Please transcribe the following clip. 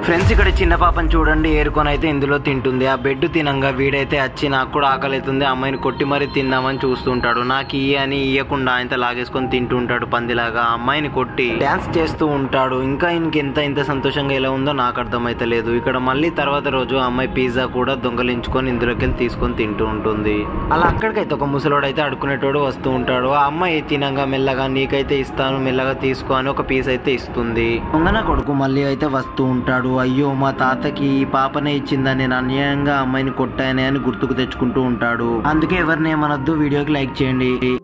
friends ఇక్కడ చిన్న పాపని చూడండి ఏరుకొని అయితే ఇందులో తింటుంది ఆ బెడ్ తినంగా వీడైతే వచ్చి నాకు కూడా ఆకలి అవుతుంది అమ్మాయిని కొట్టి మరీ తిందామని చూస్తుంటాడు నాకు ఇయ్య అని ఇయ్యకుండా ఆయనతో లాగేసుకొని తింటుంటాడు పందిలాగా ఆ అమ్మాయిని కొట్టి డాన్స్ చేస్తూ ఉంటాడు ఇంకా ఇంకెంత ఇంత సంతోషంగా ఎలా ఉందో నాకు అర్థమైతే లేదు ఇక్కడ మళ్ళీ తర్వాత రోజు ఆ అమ్మాయి పిజ్జా కూడా దొంగలించుకొని ఇందులోకి వెళ్ళి తీసుకొని తింటూ ఉంటుంది అలా అక్కడికైతే ఒక ముసలోడు అయితే అడుకునేటోడు వస్తూ ఉంటాడు ఆ అమ్మాయి తినంగా మెల్లగా నీకైతే ఇస్తాను మెల్లగా తీసుకో అని ఒక పీస్ అయితే ఇస్తుంది దొంగన కొడుకు మళ్ళీ అయితే వస్తూ ఉంటాడు అయ్యో మా తాతకి ఈ పాపనే ఇచ్చిందని నేను అన్యాయంగా అమ్మాయిని కొట్టానే అని గుర్తుకు తెచ్చుకుంటూ ఉంటాడు అందుకే ఎవరిని ఏమనొద్దు వీడియోకి లైక్ చేయండి